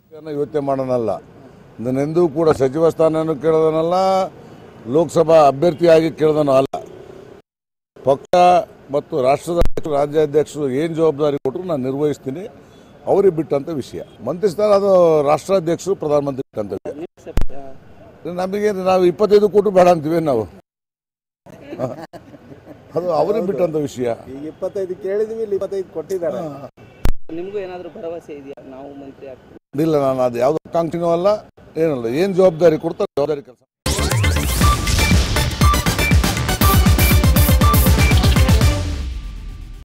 ಇದನ್ನ ಯೋಚನೆ ಮಾಡೋಣಲ್ಲ ನಾನೆಂದೂ ಕೂಡ ಸಚಿವ ಸ್ಥಾನನೂ ಕೇಳೋದನಲ್ಲ ಲೋಕಸಭಾ ಅಭ್ಯರ್ಥಿಯಾಗಿ ಕೇಳೋದನೂ ಅಲ್ಲ ಪಕ್ಷ ಮತ್ತು ರಾಷ್ಟ್ರದ ಅಧ್ಯಕ್ಷರು, ರಾಜ್ಯಾಧ್ಯಕ್ಷರು ಏನು ಜವಾಬ್ದಾರಿ ಕೊಟ್ಟರು ನಾನು ನಿರ್ವಹಿಸ್ತೀನಿ ಅವ್ರಿಗೆ ಬಿಟ್ಟಂತ ವಿಷಯ ಮಂತ್ರಿ ಸ್ಥಾನ ಅದು ರಾಷ್ಟ್ರಾಧ್ಯಕ್ಷರು ಪ್ರಧಾನಮಂತ್ರಿ ಬಿಟ್ಟಂತ ವಿಷಯ ನೀವು ಸೆಪ್- ಆ, ನಮಗೆ ನಾವು ಇಪ್ಪತ್ತೈದು ಕೋಟಿ ಬೇಡ ಅಂತೀವಿ ನಾವು ಅದು ಅವ್ರಿಗೆ ಬಿಟ್ಟಂತ ವಿಷಯ ಈಗ ಇಪ್ಪತ್ತೈದು ಕೇಳಿದ್ವಿ ಇಲ್ಲಿ ಇಪ್ಪತ್ತೈದು ಕೊಟ್ಟಿದ್ದಾರೆ ನಿಮಗೂ ಏನಾದರೂ ಭರವಸೆ ಇದೆಯಾ ನಾವು ಮಂತ್ರಿ ಆಗ್ತೀವಿ ಇಲ್ಲ ನಾನು ಅದು ಯಾವುದೋ ಆಕಾಂಕ್ಷಿನೂ ಅಲ್ಲ ಏನಲ್ಲ ಏನು ಜವಾಬ್ದಾರಿ ಕೊಡ್ತಾರೆ ಜವಾಬ್ದಾರಿ ಕೆಲಸ